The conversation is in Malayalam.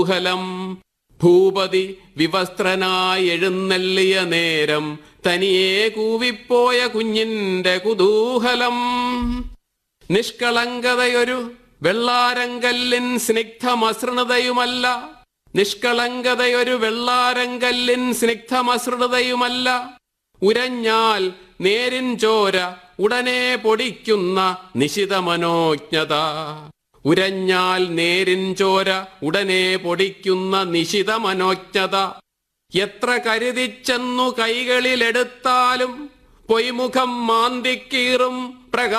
കുതൂഹലം ഭൂപതി വിവസ്ത്രനായി എഴുന്നള്ളിയ നേരം തനിയെ കൂവിപ്പോയ കുഞ്ഞിന്റെ കുതൂഹലം നിഷ്കളങ്കതയൊരു വെള്ളാരങ്കല്ലിൻ സ്നിഗ്ധമസൃണതയുമല്ല നിഷ്കളങ്കതയൊരു വെള്ളാരങ്കല്ലിൻ സ്നിഗ്ധമസൃണതയുമല്ല ഉരഞ്ഞാൽ നേരിൻ ചോര ഉടനെ പൊടിക്കുന്ന നിശിത മനോജ്ഞത ഉരഞ്ഞാൽ നേരിൻ ചോര ഉടനെ പൊടിക്കുന്ന നിശിത മനോജ്ഞത എത്ര കരുതിച്ചെന്നു കൈകളിലെടുത്താലും പൊയ്മുഖം മാന്തിക്കീറും പ്രകാശ